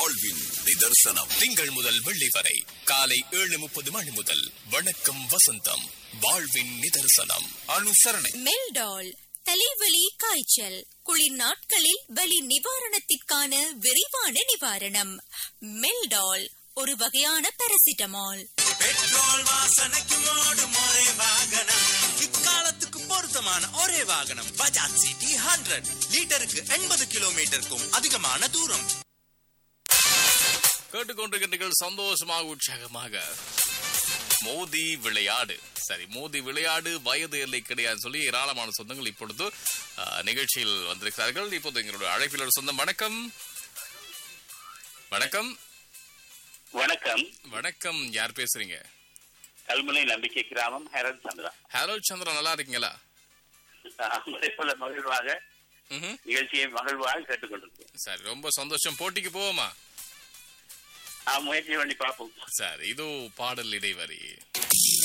வாழ்வின் நிதர்சனம் திங்கள் முதல் வெள்ளி வரை காலை ஏழு முப்பது மணி முதல் வணக்கம் வசந்தம் வாழ்வின் நிதர்சனம் அனுசரணை மெல்டால் தலைவலி காய்ச்சல் குளிர் நாட்களில் வலி நிவாரணத்திற்கான விரைவான நிவாரணம் மெல்டால் ஒரு வகையான பாராசிட்டமால் பெட்ரோல் வாசனைக்கு ஓடும் ஒரே வாகனம் இக்காலத்துக்கு பொருத்தமான ஒரே வாகனம் பஜாஜ் சிட்டி ஹண்ட்ரட் லிட்டருக்கு எண்பது கிலோமீட்டருக்கும் அதிகமான தூரம் கேட்டுக்கொண்டிருக்கின்றீர்கள் சந்தோஷமாக உற்சாகமாக மோதி விளையாடு சரி மோதி விளையாடு வயது எல்லை கிடையாது சொல்லி ஏராளமான சொந்தங்கள் இப்பொழுது ஆ, நிகழ்ச்சியில் வந்திருக்கிறார்கள் இப்போது எங்களுடைய அழைப்பில் ஒரு சொந்தம் வணக்கம் வணக்கம் வணக்கம் வணக்கம் யார் பேசுறீங்க கல்முனை நம்பிக்கை கிராமம் ஹெரன் சந்திரா ஹலோ சந்திரா நல்லா இருக்கீங்களா அதே போல மகிழ்வாக ம்ஹும். நிகழ்ச்சியை மகிழ்வாக கேட்டுக்கொண்டிருக்கோம் சரி ரொம்ப சந்தோஷம் போட்டிக்கு போவோமா ஆ, முயற்சி பண்ணி பார்ப்போம் சரி இதோ பாடல் இடைவரி